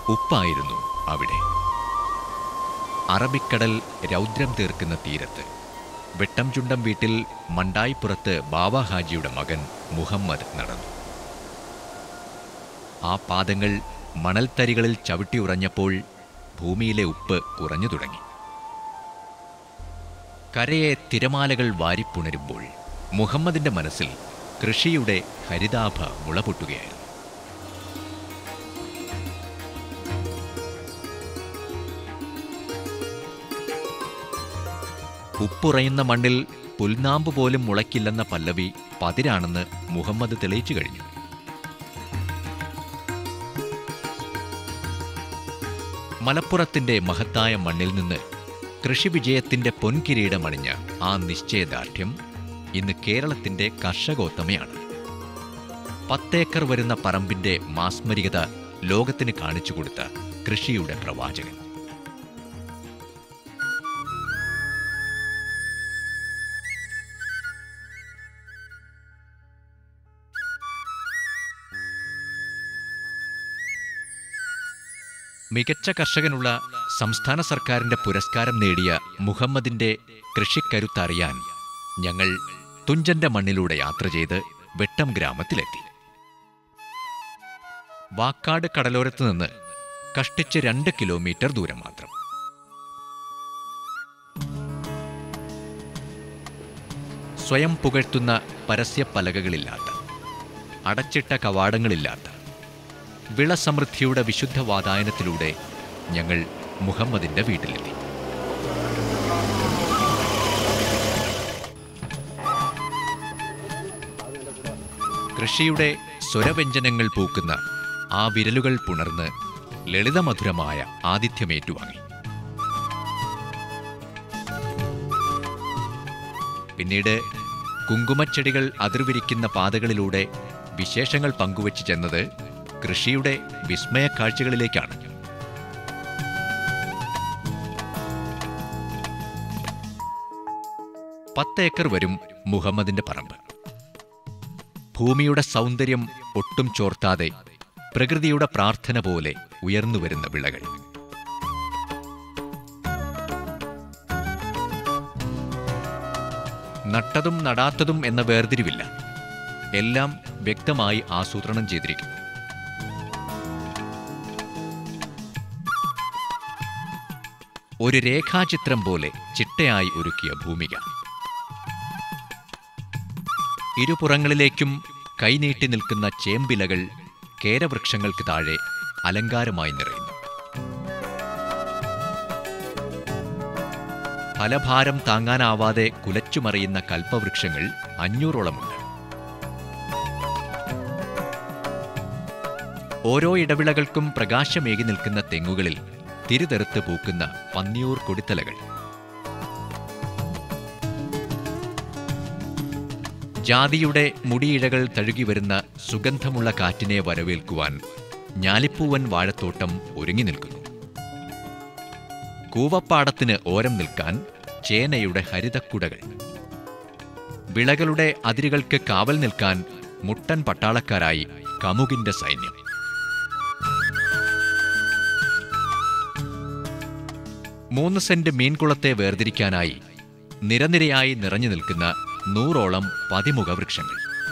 ഉപ്പായിരുന്നു അവിടെ അറബിക്കടൽ രൗദ്രം തീർക്കുന്ന തീരത്ത് വെട്ടം ചുണ്ടം വീട്ടിൽ മണ്ടായിപ്പുറത്ത് ബാബ ഹാജിയുടെ മകൻ മുഹമ്മദ് നടന്നു ആ പാദങ്ങൾ മണൽത്തരികളിൽ ചവിട്ടി ഉറഞ്ഞപ്പോൾ ഭൂമിയിലെ ഉപ്പ് കുറഞ്ഞു തുടങ്ങി കരയെ തിരമാലകൾ വാരിപ്പുണരുമ്പോൾ മുഹമ്മദിന്റെ മനസ്സിൽ കൃഷിയുടെ ഹരിതാഭ മുളപൊട്ടുകയായിരുന്നു ഉപ്പുറയുന്ന മണ്ണിൽ പുൽനാമ്പ് പോലും മുളയ്ക്കില്ലെന്ന പല്ലവി പതിരാണെന്ന് മുഹമ്മദ് തെളിയിച്ചു കഴിഞ്ഞു മലപ്പുറത്തിന്റെ മഹത്തായ മണ്ണിൽ നിന്ന് കൃഷി വിജയത്തിന്റെ പൊൻകിരീടമണിഞ്ഞ ആ നിശ്ചയദാർഢ്യം ഇന്ന് കേരളത്തിന്റെ കർഷകോത്തമയാണ് പത്തേക്കർ വരുന്ന പറമ്പിന്റെ മാസ്മരികത ലോകത്തിന് കാണിച്ചു കൊടുത്ത കൃഷിയുടെ പ്രവാചകൻ മികച്ച കർഷകനുള്ള സംസ്ഥാന സർക്കാരിന്റെ പുരസ്കാരം നേടിയ മുഹമ്മദിന്റെ കൃഷിക്കരുത്തറിയാൻ ഞങ്ങൾ തുഞ്ചന്റെ മണ്ണിലൂടെ യാത്ര ചെയ്ത് വെട്ടം ഗ്രാമത്തിലെത്തി വാക്കാട് കടലോരത്ത് നിന്ന് കഷ്ടിച്ച് രണ്ട് കിലോമീറ്റർ ദൂരം മാത്രം സ്വയം പുകഴ്ത്തുന്ന പരസ്യപ്പലകകളില്ലാത്ത അടച്ചിട്ട കവാടങ്ങളില്ലാത്ത വിളസമൃദ്ധിയുടെ വിശുദ്ധ വാതായനത്തിലൂടെ ഞങ്ങൾ മുഹമ്മദിന്റെ വീട്ടിലെത്തി കൃഷിയുടെ സ്വരവ്യഞ്ജനങ്ങൾ പൂക്കുന്ന ആ വിരലുകൾ പുണർന്ന് ലളിതമധുരമായ ആതിഥ്യമേറ്റുവാങ്ങി പിന്നീട് കുങ്കുമച്ചെടികൾ അതിർവിരിക്കുന്ന പാതകളിലൂടെ വിശേഷങ്ങൾ പങ്കുവച്ച് ചെന്നത് കൃഷിയുടെ വിസ്മയ കാഴ്ചകളിലേക്കാണ് പത്തേക്കർ വരും മുഹമ്മദിന്റെ പറമ്പ് ഭൂമിയുടെ സൗന്ദര്യം ഒട്ടും ചോർത്താതെ പ്രകൃതിയുടെ പ്രാർത്ഥന പോലെ ഉയർന്നുവരുന്ന വിളകൾ നട്ടതും നടാത്തതും എന്ന വേർതിരിവില്ല എല്ലാം വ്യക്തമായി ആസൂത്രണം ചെയ്തിരിക്കുന്നു ഒരു രേഖാചിത്രം പോലെ ചിട്ടയായി ഒരുക്കിയ ഭൂമിക ഇരുപുറങ്ങളിലേക്കും കൈനീട്ടി നിൽക്കുന്ന ചേമ്പിലകൾ കേരവൃക്ഷങ്ങൾക്ക് താഴെ അലങ്കാരമായി നിറയുന്നു ഫലഭാരം താങ്ങാനാവാതെ കുലച്ചുമറിയുന്ന കൽപ്പവൃക്ഷങ്ങൾ അഞ്ഞൂറോളമുണ്ട് ഓരോ ഇടവിളകൾക്കും പ്രകാശമേകി നിൽക്കുന്ന തെങ്ങുകളിൽ തിരുതെറുത്ത് പൂക്കുന്ന പന്നിയൂർ കൊടിത്തലകൾ ജാതിയുടെ മുടിയിഴകൾ തഴുകി വരുന്ന സുഗന്ധമുള്ള കാറ്റിനെ വരവേൽക്കുവാൻ ഞാലിപ്പൂവൻ വാഴത്തോട്ടം ഒരുങ്ങി നിൽക്കുന്നു കൂവപ്പാടത്തിന് ഓരം നിൽക്കാൻ ചേനയുടെ ഹരിതക്കുടകൾ വിളകളുടെ അതിരുകൾക്ക് കാവൽ നിൽക്കാൻ മുട്ടൻ പട്ടാളക്കാരായി കമുകിന്റെ സൈന്യം മൂന്ന് സെന്റ് മീൻകുളത്തെ വേർതിരിക്കാനായി നിരനിരയായി നിറഞ്ഞു നിൽക്കുന്ന നൂറോളം പതിമുഖ വൃക്ഷങ്ങൾ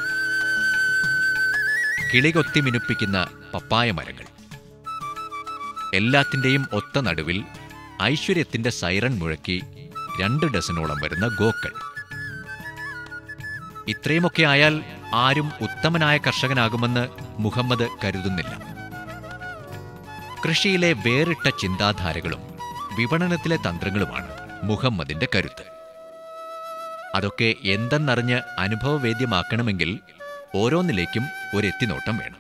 കിളികൊത്തി മിനുപ്പിക്കുന്ന പപ്പായ മരങ്ങൾ എല്ലാത്തിൻ്റെയും ഒത്ത നടുവിൽ ഐശ്വര്യത്തിന്റെ സൈറൺ മുഴക്കി രണ്ട് ഡസനോളം വരുന്ന ഗോക്കൾ ഇത്രയുമൊക്കെ ആയാൽ ആരും ഉത്തമനായ കർഷകനാകുമെന്ന് മുഹമ്മദ് കരുതുന്നില്ല കൃഷിയിലെ വേറിട്ട ചിന്താധാരകളും വിപണനത്തിലെ തന്ത്രങ്ങളുമാണ് മുഹമ്മദിന്റെ കരുത്ത് അതൊക്കെ എന്തെന്നറിഞ്ഞ് അനുഭവവേദ്യമാക്കണമെങ്കിൽ ഓരോന്നിലേക്കും ഒരു എത്തിനോട്ടം വേണം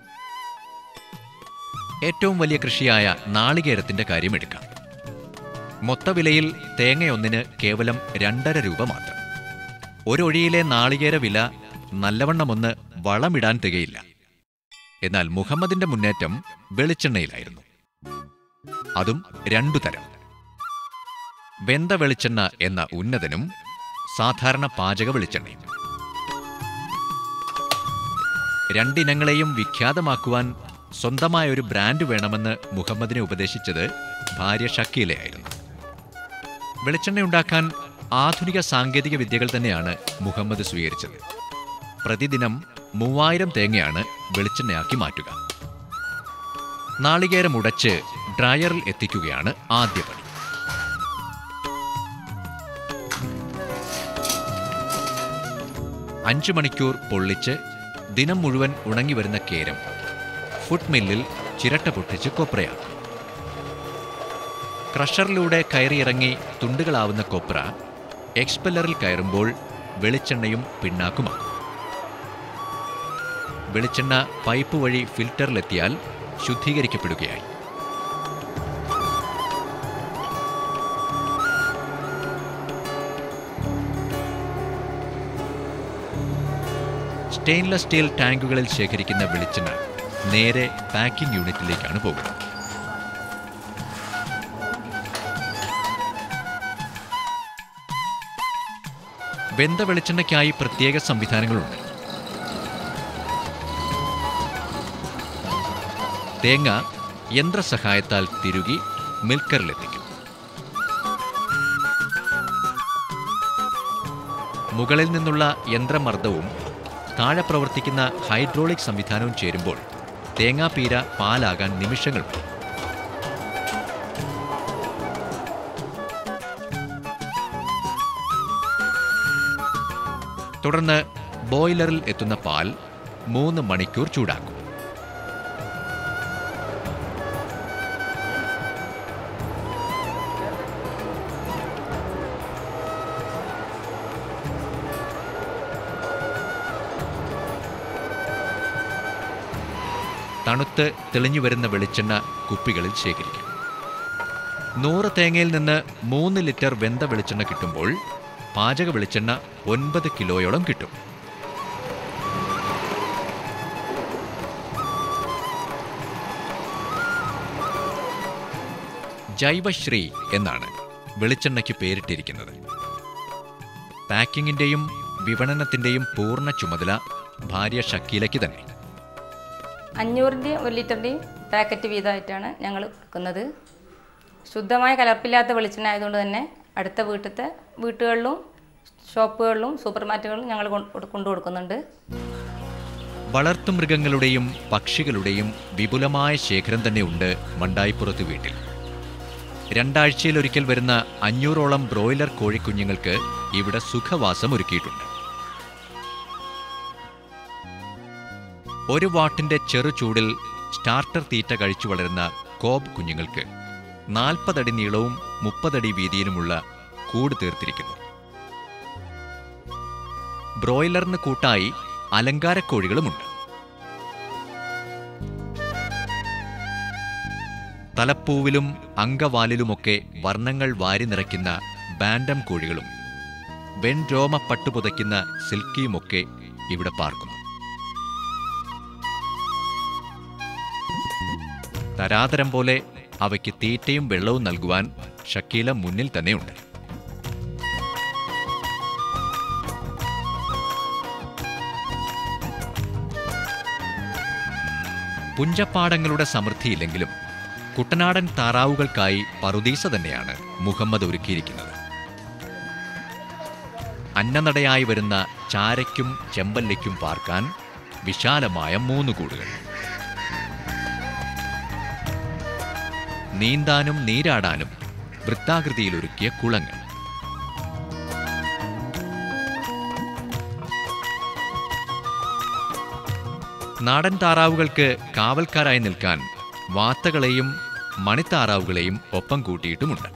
ഏറ്റവും വലിയ കൃഷിയായ നാളികേരത്തിന്റെ കാര്യം എടുക്കാം മൊത്തവിലയിൽ തേങ്ങയൊന്നിന് കേവലം രണ്ടര രൂപ മാത്രം ഒരൊഴിയിലെ നാളികേര വില നല്ലവണ്ണമൊന്ന് വളമിടാൻ തികയില്ല എന്നാൽ മുഹമ്മദിന്റെ മുന്നേറ്റം വെളിച്ചെണ്ണയിലായിരുന്നു അതും രണ്ടു തരം വെന്ത വെളിച്ചെണ്ണ എന്ന ഉന്നതനും സാധാരണ പാചക വെളിച്ചെണ്ണയും രണ്ടിനങ്ങളെയും വിഖ്യാതമാക്കുവാൻ സ്വന്തമായ ഒരു ബ്രാൻഡ് വേണമെന്ന് മുഹമ്മദിനെ ഉപദേശിച്ചത് ഭാര്യ ഷക്കീലയായിരുന്നു വെളിച്ചെണ്ണ ഉണ്ടാക്കാൻ ആധുനിക സാങ്കേതിക വിദ്യകൾ തന്നെയാണ് മുഹമ്മദ് സ്വീകരിച്ചത് പ്രതിദിനം മൂവായിരം തേങ്ങയാണ് വെളിച്ചെണ്ണയാക്കി മാറ്റുക നാളികേരം ഉടച്ച് ഡ്രയറിൽ എത്തിക്കുകയാണ് ആദ്യ പണി അഞ്ചു മണിക്കൂർ പൊള്ളിച്ച് ദിനം മുഴുവൻ ഉണങ്ങി വരുന്ന കേരം ഫുഡ് മില്ലിൽ ചിരട്ട പൊട്ടിച്ച് കൊപ്രയാക്കും ക്രഷറിലൂടെ കയറിയിറങ്ങി തുണ്ടുകളാവുന്ന കൊപ്ര എക്സ്പെല്ലറിൽ കയറുമ്പോൾ വെളിച്ചെണ്ണയും പിണ്ണാക്കുമാകും വെളിച്ചെണ്ണ പൈപ്പ് വഴി ഫിൽറ്ററിലെത്തിയാൽ ശുദ്ധീകരിക്കപ്പെടുകയായി സ്റ്റെയിൻലെസ് സ്റ്റീൽ ടാങ്കുകളിൽ ശേഖരിക്കുന്ന വെളിച്ചെണ്ണ നേരെ പാക്കിംഗ് യൂണിറ്റിലേക്കാണ് പോകുന്നത് വെന്ത വെളിച്ചെണ്ണയ്ക്കായി പ്രത്യേക സംവിധാനങ്ങളുണ്ട് തേങ്ങ യന്ത്രസഹായത്താൽ തിരുകി മിൽക്കറിലെത്തിക്കും മുകളിൽ നിന്നുള്ള യന്ത്രമർദ്ദവും താഴെ പ്രവർത്തിക്കുന്ന ഹൈഡ്രോളിക് സംവിധാനവും ചേരുമ്പോൾ തേങ്ങാപ്പീര പാലാകാൻ നിമിഷങ്ങൾ മതി തുടർന്ന് ബോയിലറിൽ എത്തുന്ന പാൽ മൂന്ന് മണിക്കൂർ ചൂടാക്കും തണുത്ത് തെളിഞ്ഞു വരുന്ന വെളിച്ചെണ്ണ കുപ്പികളിൽ ശേഖരിക്കും നൂറ് തേങ്ങയിൽ നിന്ന് മൂന്ന് ലിറ്റർ വെന്ത വെളിച്ചെണ്ണ കിട്ടുമ്പോൾ പാചക വെളിച്ചെണ്ണ ഒൻപത് കിലോയോളം കിട്ടും ജൈവശ്രീ എന്നാണ് വെളിച്ചെണ്ണയ്ക്ക് പേരിട്ടിരിക്കുന്നത് പാക്കിങ്ങിന്റെയും വിപണനത്തിന്റെയും പൂർണ്ണ ചുമതല ഭാര്യ ഷക്കീലയ്ക്ക് തന്നെ അഞ്ഞൂറിൻ്റെയും ഒരു ലിറ്ററിൻ്റെയും പാക്കറ്റ് വീതമായിട്ടാണ് ഞങ്ങൾ കൊടുക്കുന്നത് ശുദ്ധമായ കലർപ്പില്ലാത്ത വെളിച്ചെണ്ണ ആയതുകൊണ്ട് തന്നെ അടുത്ത വീട്ടിലത്തെ വീട്ടുകളിലും ഷോപ്പുകളിലും സൂപ്പർ മാർക്കറ്റുകളിലും ഞങ്ങൾ കൊണ്ടു കൊണ്ടു കൊടുക്കുന്നുണ്ട് വളർത്തുമൃഗങ്ങളുടെയും പക്ഷികളുടെയും വിപുലമായ ശേഖരം തന്നെ ഉണ്ട് മണ്ടായിപ്പുറത്ത് വീട്ടിൽ രണ്ടാഴ്ചയിലൊരിക്കൽ വരുന്ന അഞ്ഞൂറോളം ബ്രോയിലർ കോഴിക്കുഞ്ഞുങ്ങൾക്ക് ഇവിടെ സുഖവാസം ഒരുക്കിയിട്ടുണ്ട് ഒരു വാട്ടിന്റെ ചെറു ചൂടിൽ സ്റ്റാർട്ടർ തീറ്റ കഴിച്ചു വളരുന്ന കോബ് കുഞ്ഞുങ്ങൾക്ക് നാൽപ്പതടി നീളവും മുപ്പതടി വീതിയിലുമുള്ള കൂട് തീർത്തിരിക്കുന്നു ബ്രോയിലറിന് കൂട്ടായി അലങ്കാരക്കോഴികളുമുണ്ട് തലപ്പൂവിലും അങ്കവാലിലുമൊക്കെ വർണ്ണങ്ങൾ വാരി നിറയ്ക്കുന്ന ബാൻഡം കോഴികളും വെൺരോമ പട്ടുപുതയ്ക്കുന്ന സിൽക്കിയുമൊക്കെ ഇവിടെ പാർക്കുന്നു തരാതരം പോലെ അവയ്ക്ക് തീറ്റയും വെള്ളവും നൽകുവാൻ ഷക്കീല മുന്നിൽ തന്നെയുണ്ട് പുഞ്ചപ്പാടങ്ങളുടെ സമൃദ്ധിയില്ലെങ്കിലും കുട്ടനാടൻ താറാവുകൾക്കായി പറുദീസ തന്നെയാണ് മുഹമ്മദ് ഒരുക്കിയിരിക്കുന്നത് അന്നനടയായി വരുന്ന ചാരയ്ക്കും ചെമ്പല്ലിക്കും പാർക്കാൻ വിശാലമായ മൂന്ന് കൂടുകൾ നീന്താനും നീരാടാനും വൃത്താകൃതിയിലൊരുക്കിയ കുളങ്ങൾ നാടൻ താറാവുകൾക്ക് കാവൽക്കാരായി നിൽക്കാൻ വാത്തകളെയും മണിത്താറാവുകളെയും ഒപ്പം കൂട്ടിയിട്ടുമുണ്ട്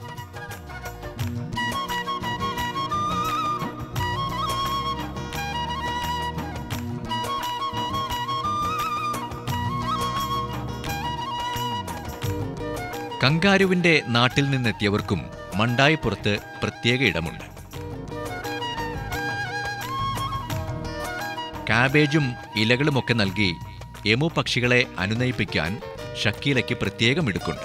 കങ്കാരുവിന്റെ നാട്ടിൽ നിന്നെത്തിയവർക്കും മണ്ടായിപ്പുറത്ത് പ്രത്യേക ഇടമുണ്ട് കാബേജും ഇലകളുമൊക്കെ നൽകി എമു പക്ഷികളെ അനുനയിപ്പിക്കാൻ ഷക്കീലയ്ക്ക് പ്രത്യേകം ഇടുക്കുണ്ട്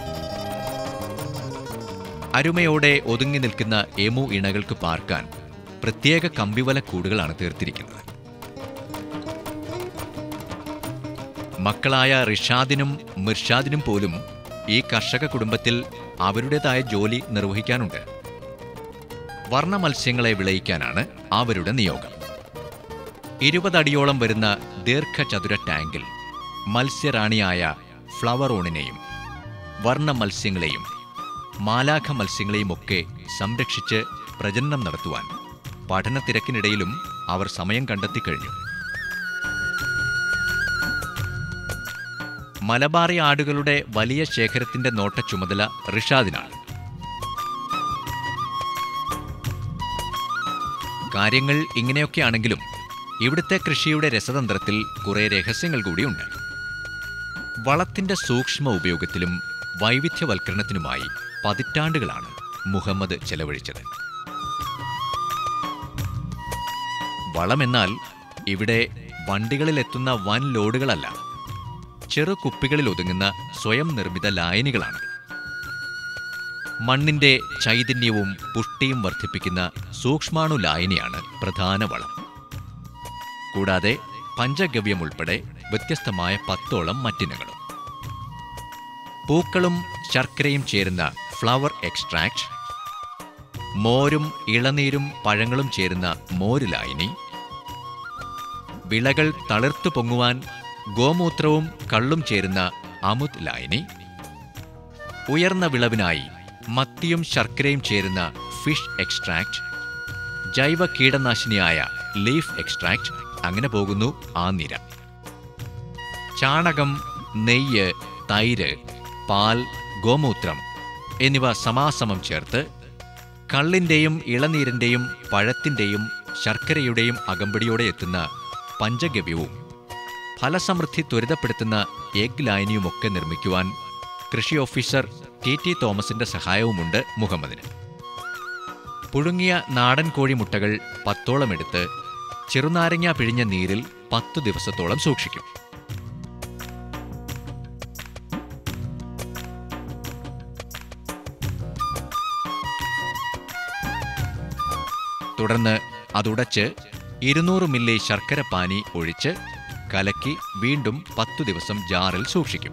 അരുമയോടെ ഒതുങ്ങി നിൽക്കുന്ന എമു ഇണകൾക്ക് പാർക്കാൻ പ്രത്യേക കമ്പിവല കൂടുകളാണ് തീർത്തിരിക്കുന്നത് മക്കളായ റിഷാദിനും മിർഷാദിനും പോലും ഈ കർഷക കുടുംബത്തിൽ അവരുടേതായ ജോലി നിർവഹിക്കാനുണ്ട് വർണ്ണ മത്സ്യങ്ങളെ വിളയിക്കാനാണ് അവരുടെ നിയോഗം ഇരുപതടിയോളം വരുന്ന ദീർഘചതുര ടാങ്കിൽ മത്സ്യറാണിയായ ഫ്ലവറോണിനെയും വർണ്ണ മത്സ്യങ്ങളെയും മാലാഖ മത്സ്യങ്ങളെയും ഒക്കെ സംരക്ഷിച്ച് പ്രജനനം നടത്തുവാൻ പഠന തിരക്കിനിടയിലും അവർ സമയം കണ്ടെത്തിക്കഴിഞ്ഞു മലബാറി ആടുകളുടെ വലിയ ശേഖരത്തിന്റെ നോട്ട ചുമതല റിഷാദിനാണ് കാര്യങ്ങൾ ഇങ്ങനെയൊക്കെയാണെങ്കിലും ഇവിടുത്തെ കൃഷിയുടെ രസതന്ത്രത്തിൽ കുറെ രഹസ്യങ്ങൾ കൂടിയുണ്ട് വളത്തിന്റെ സൂക്ഷ്മ ഉപയോഗത്തിലും വൈവിധ്യവൽക്കരണത്തിനുമായി പതിറ്റാണ്ടുകളാണ് മുഹമ്മദ് ചെലവഴിച്ചത് വളമെന്നാൽ ഇവിടെ വണ്ടികളിലെത്തുന്ന വൻ ലോഡുകളല്ല ചെറു കുപ്പികളിൽ ഒതുങ്ങുന്ന സ്വയം നിർമ്മിത ലായനികളാണ് മണ്ണിന്റെ ചൈതന്യവും പുഷ്ടിയും വർദ്ധിപ്പിക്കുന്ന സൂക്ഷ്മാണു ലായനിയാണ് പ്രധാന വളം കൂടാതെ പഞ്ചഗവ്യം ഉൾപ്പെടെ വ്യത്യസ്തമായ പത്തോളം മറ്റിനങ്ങളും പൂക്കളും ശർക്കരയും ചേരുന്ന ഫ്ലവർ എക്സ്ട്രാക്ട് മോരും ഇളനീരും പഴങ്ങളും ചേരുന്ന മോര് ലായനി വിളകൾ തളിർത്തു പൊങ്ങുവാൻ ഗോമൂത്രവും കള്ളും ചേരുന്ന അമുത് ലായനി ഉയർന്ന വിളവിനായി മത്തിയും ശർക്കരയും ചേരുന്ന ഫിഷ് എക്സ്ട്രാക്ട് ജൈവ കീടനാശിനിയായ ലീഫ് എക്സ്ട്രാക്ട് അങ്ങനെ പോകുന്നു ആ നിര ചാണകം നെയ്യ് തൈര് പാൽ ഗോമൂത്രം എന്നിവ സമാസമം ചേർത്ത് കള്ളിന്റെയും ഇളനീരിന്റെയും പഴത്തിന്റെയും ശർക്കരയുടെയും അകമ്പടിയോടെ എത്തുന്ന പഞ്ചഗവ്യവും ഫലസമൃദ്ധി ത്വരിതപ്പെടുത്തുന്ന എഗ് ലായനിയുമൊക്കെ നിർമ്മിക്കുവാൻ കൃഷി ഓഫീസർ ടി ടി തോമസിന്റെ സഹായവുമുണ്ട് മുഹമ്മദിന് പുഴുങ്ങിയ നാടൻ കോഴി മുട്ടകൾ പത്തോളം എടുത്ത് ചെറുനാരങ്ങ പിഴിഞ്ഞ നീരിൽ പത്തു ദിവസത്തോളം സൂക്ഷിക്കും തുടർന്ന് അതുടച്ച് ഇരുന്നൂറ് മില്ലി ശർക്കര പാനി ഒഴിച്ച് കലക്കി വീണ്ടും പത്തു ദിവസം ജാറിൽ സൂക്ഷിക്കും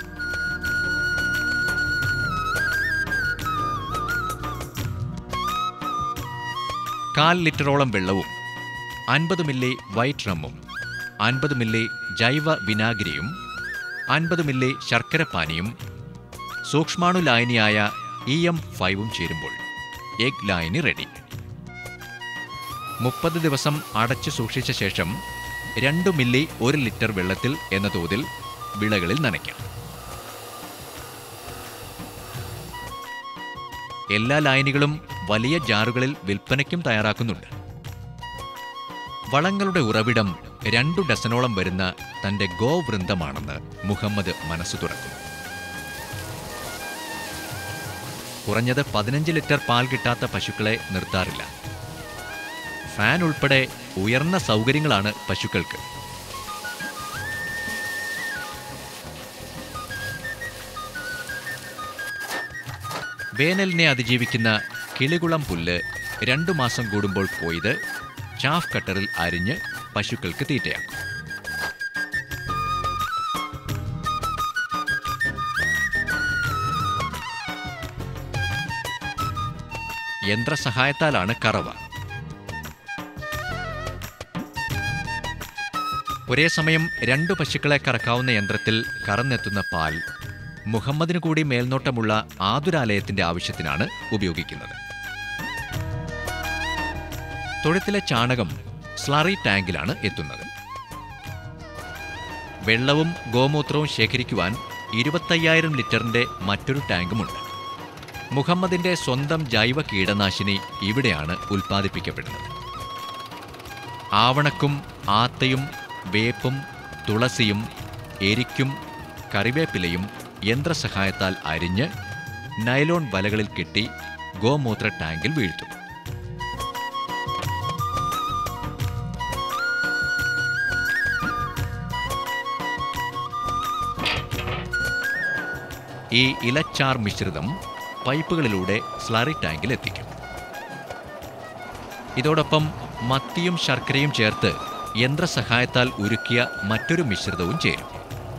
കാൽ ലിറ്ററോളം വെള്ളവും അൻപത് മില്ലി വൈറ്റ് റമ്മും അൻപത് മില്ലി ജൈവ വിനാഗിരിയും അൻപത് മില്ലി ശർക്കര പാനിയും സൂക്ഷ്മാണു ലായനിയായ ഇ എം ഫൈവും ചേരുമ്പോൾ എഗ് ലായനി റെഡി മുപ്പത് ദിവസം അടച്ചു സൂക്ഷിച്ച ശേഷം രണ്ടു മില്ലി ഒരു ലിറ്റർ വെള്ളത്തിൽ എന്ന തോതിൽ വിളകളിൽ നനയ്ക്കാം എല്ലാ ലായനികളും വലിയ ജാറുകളിൽ വിൽപ്പനയ്ക്കും തയ്യാറാക്കുന്നുണ്ട് വളങ്ങളുടെ ഉറവിടം രണ്ടു ഡസനോളം വരുന്ന തന്റെ ഗോവൃന്ദമാണെന്ന് മുഹമ്മദ് മനസ്സു തുറക്കുന്നു കുറഞ്ഞത് പതിനഞ്ച് ലിറ്റർ പാൽ കിട്ടാത്ത പശുക്കളെ നിർത്താറില്ല ഫാൻ ഉൾപ്പെടെ ഉയർന്ന സൗകര്യങ്ങളാണ് പശുക്കൾക്ക് വേനലിനെ അതിജീവിക്കുന്ന കിളികുളം പുല്ല് രണ്ടു മാസം കൂടുമ്പോൾ കൊയ്ത് ചാഫ് കട്ടറിൽ അരിഞ്ഞ് പശുക്കൾക്ക് തീറ്റയാക്കും യന്ത്രസഹായത്താലാണ് കറവ ഒരേ സമയം രണ്ടു പശുക്കളെ കറക്കാവുന്ന യന്ത്രത്തിൽ കറന്നെത്തുന്ന പാൽ മുഹമ്മദിനു കൂടി മേൽനോട്ടമുള്ള ആതുരാലയത്തിന്റെ ആവശ്യത്തിനാണ് ഉപയോഗിക്കുന്നത് തൊഴുത്തിലെ ചാണകം സ്ലറി ടാങ്കിലാണ് എത്തുന്നത് വെള്ളവും ഗോമൂത്രവും ശേഖരിക്കുവാൻ ഇരുപത്തയ്യായിരം ലിറ്ററിന്റെ മറ്റൊരു ടാങ്കുമുണ്ട് മുഹമ്മദിന്റെ സ്വന്തം ജൈവ കീടനാശിനി ഇവിടെയാണ് ഉൽപ്പാദിപ്പിക്കപ്പെടുന്നത് ആവണക്കും ആത്തയും വേപ്പും തുളസിയും എരിക്കും കറിവേപ്പിലയും യന്ത്രസഹായത്താൽ അരിഞ്ഞ് നൈലോൺ വലകളിൽ കെട്ടി ഗോമൂത്ര ടാങ്കിൽ വീഴ്ത്തും ഈ ഇലച്ചാർ മിശ്രിതം പൈപ്പുകളിലൂടെ സ്ലറി ടാങ്കിൽ എത്തിക്കും ഇതോടൊപ്പം മത്തിയും ശർക്കരയും ചേർത്ത് യന്ത്രസഹായത്താൽ ഉരുക്കിയ മറ്റൊരു മിശ്രിതവും ചേരും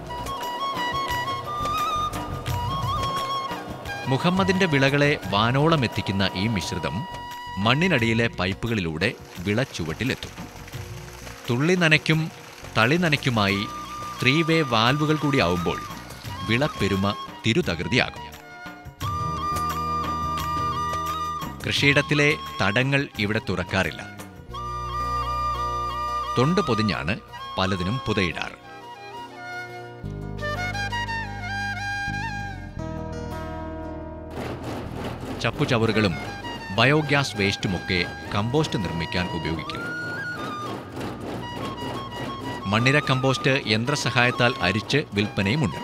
മുഹമ്മദിന്റെ വിളകളെ വാനോളം എത്തിക്കുന്ന ഈ മിശ്രിതം മണ്ണിനടിയിലെ പൈപ്പുകളിലൂടെ വിളച്ചുവട്ടിലെത്തും തുള്ളി നനയ്ക്കും തളി നനയ്ക്കുമായി ത്രീ വേ വാൽവുകൾ കൂടി ആവുമ്പോൾ വിളപ്പെരുമ തിരുതകൃതിയാകും കൃഷിയിടത്തിലെ തടങ്ങൾ ഇവിടെ തുറക്കാറില്ല തൊണ്ട് പൊതിഞ്ഞാണ് പലതിനും പുതയിടാറ് ചപ്പുചവറുകളും ബയോഗ്യാസ് വേസ്റ്റുമൊക്കെ കമ്പോസ്റ്റ് നിർമ്മിക്കാൻ ഉപയോഗിക്കുന്നു മണ്ണിര കമ്പോസ്റ്റ് യന്ത്രസഹായത്താൽ അരിച്ച് വിൽപ്പനയുമുണ്ട്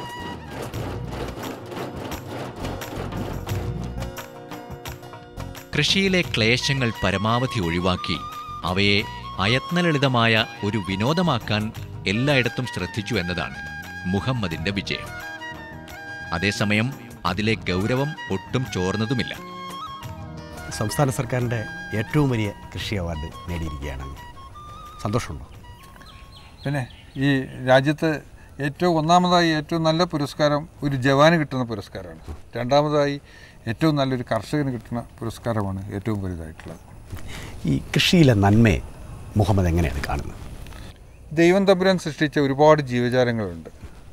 കൃഷിയിലെ ക്ലേശങ്ങൾ പരമാവധി ഒഴിവാക്കി അവയെ അയത്നലളിതമായ ഒരു വിനോദമാക്കാൻ എല്ലായിടത്തും ശ്രദ്ധിച്ചു എന്നതാണ് മുഹമ്മദിന്റെ വിജയം അതേസമയം അതിലെ ഗൗരവം ഒട്ടും ചോർന്നതുമില്ല സംസ്ഥാന സർക്കാരിൻ്റെ ഏറ്റവും വലിയ കൃഷി അവാർഡ് നേടിയിരിക്കുകയാണ് സന്തോഷമുണ്ടോ പിന്നെ ഈ രാജ്യത്ത് ഏറ്റവും ഒന്നാമതായി ഏറ്റവും നല്ല പുരസ്കാരം ഒരു ജവാന് കിട്ടുന്ന പുരസ്കാരമാണ് രണ്ടാമതായി ഏറ്റവും നല്ലൊരു കർഷകന് കിട്ടുന്ന പുരസ്കാരമാണ് ഏറ്റവും വലുതായിട്ടുള്ളത് ഈ കൃഷിയിലെ നന്മയെ മുഹമ്മദ് എങ്ങനെയാണ് കാണുന്നത് ദൈവം തമ്പുരാൻ സൃഷ്ടിച്ച ഒരുപാട് ജീവജാലങ്ങളുണ്ട്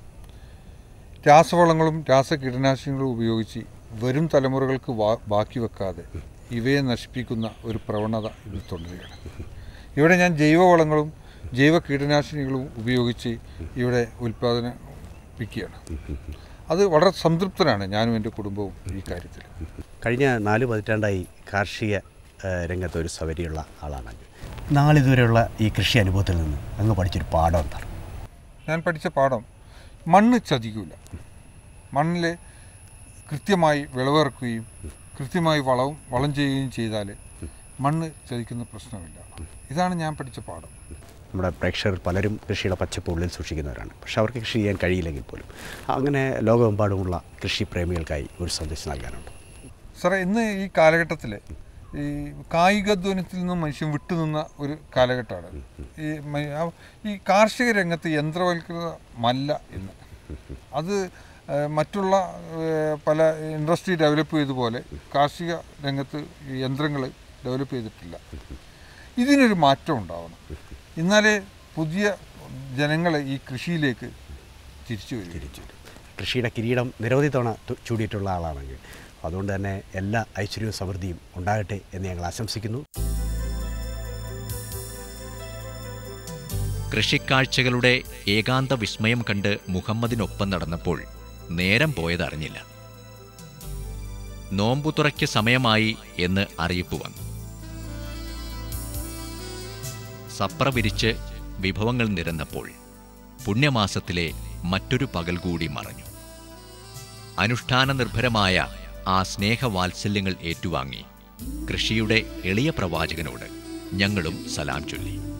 രാസവളങ്ങളും രാസ കീടനാശിനികളും ഉപയോഗിച്ച് വരും തലമുറകൾക്ക് വാ ബാക്കി വെക്കാതെ ഇവയെ നശിപ്പിക്കുന്ന ഒരു പ്രവണത ഇത് തുടരുകയാണ് ഇവിടെ ഞാൻ ജൈവവളങ്ങളും ജൈവ കീടനാശിനികളും ഉപയോഗിച്ച് ഇവിടെ ഉൽപ്പാദനിപ്പിക്കുകയാണ് അത് വളരെ സംതൃപ്തനാണ് ഞാനും എൻ്റെ കുടുംബവും ഈ കാര്യത്തിൽ കഴിഞ്ഞ നാല് പതിറ്റാണ്ടായി കാർഷിക ഏഹ്, രംഗത്ത് ഒരു സവരിയുള്ള ആളാണ് അങ്ങ് നാളിതുവരെയുള്ള ഈ കൃഷി അനുഭവത്തിൽ നിന്ന് അങ്ങ് പഠിച്ചൊരു പാഠം എന്താണ് ഞാൻ പഠിച്ച പാഠം മണ്ണ് ചതിക്കൂല മണ്ണിൽ കൃത്യമായി വിളവിറക്കുകയും കൃത്യമായി വളവും വളം ചെയ്യുകയും ചെയ്താൽ മണ്ണ് ചതിക്കുന്ന പ്രശ്നമില്ല ഇതാണ് ഞാൻ പഠിച്ച പാഠം നമ്മുടെ പ്രേക്ഷകർ പലരും കൃഷിയുടെ പച്ചപ്പ് ഉള്ളിൽ സൂക്ഷിക്കുന്നവരാണ് പക്ഷെ അവർക്ക് കൃഷി ചെയ്യാൻ കഴിയില്ലെങ്കിൽ പോലും അങ്ങനെ ലോകമെമ്പാടുമുള്ള കൃഷി പ്രേമികൾക്കായി ഒരു സന്ദേശം നൽകാനുണ്ട് സാറേ ഇന്ന് ഈ കാലഘട്ടത്തിൽ ഈ കായികധ്വനത്തിൽ നിന്നും മനുഷ്യൻ വിട്ടുനിന്ന ഒരു കാലഘട്ടമാണ് ഈ മ- ആ- ഈ കാർഷിക രംഗത്ത് യന്ത്രവൽകൃതമല്ല ഇന്ന് അത് ഏഹ്, മറ്റുള്ള ഏഹ്, പല ഇൻഡസ്ട്രി ഡെവലപ്പ് ചെയ്തതുപോലെ കാർഷിക രംഗത്ത് ഈ യന്ത്രങ്ങൾ ഡെവലപ്പ് ചെയ്തിട്ടില്ല ഇതിനൊരു മാറ്റം ഉണ്ടാവണം എന്നാലേ പുതിയ ജനങ്ങൾ ഈ കൃഷിയിലേക്ക് തിരിച്ചു വരും കൃഷിയുടെ കിരീടം നിരവധി തവണ തു- ചൂടിയിട്ടുള്ള ആളാണെങ്കിൽ അതുകൊണ്ട് തന്നെ എല്ലാ ഐശ്വര്യവും സമൃദ്ധിയും ഉണ്ടാകട്ടെ എന്ന് ഞങ്ങൾ ആശംസിക്കുന്നു കൃഷിക്കാഴ്ചകളുടെ ഏകാന്ത വിസ്മയം കണ്ട് മുഹമ്മദിനൊപ്പം നടന്നപ്പോൾ നേരം പോയതറിഞ്ഞില്ല നോമ്പുതുറയ്ക്ക് സമയമായി എന്ന് അറിയിപ്പ് വന്നു സപ്ര വിരിച്ച് വിഭവങ്ങൾ നിരന്നപ്പോൾ പുണ്യമാസത്തിലെ മറ്റൊരു പകൽ കൂടി മറഞ്ഞു അനുഷ്ഠാന നിർഭരമായ ആ സ്നേഹവാത്സല്യങ്ങൾ ഏറ്റുവാങ്ങി കൃഷിയുടെ എളിയ പ്രവാചകനോട് ഞങ്ങളും സലാം ചൊല്ലി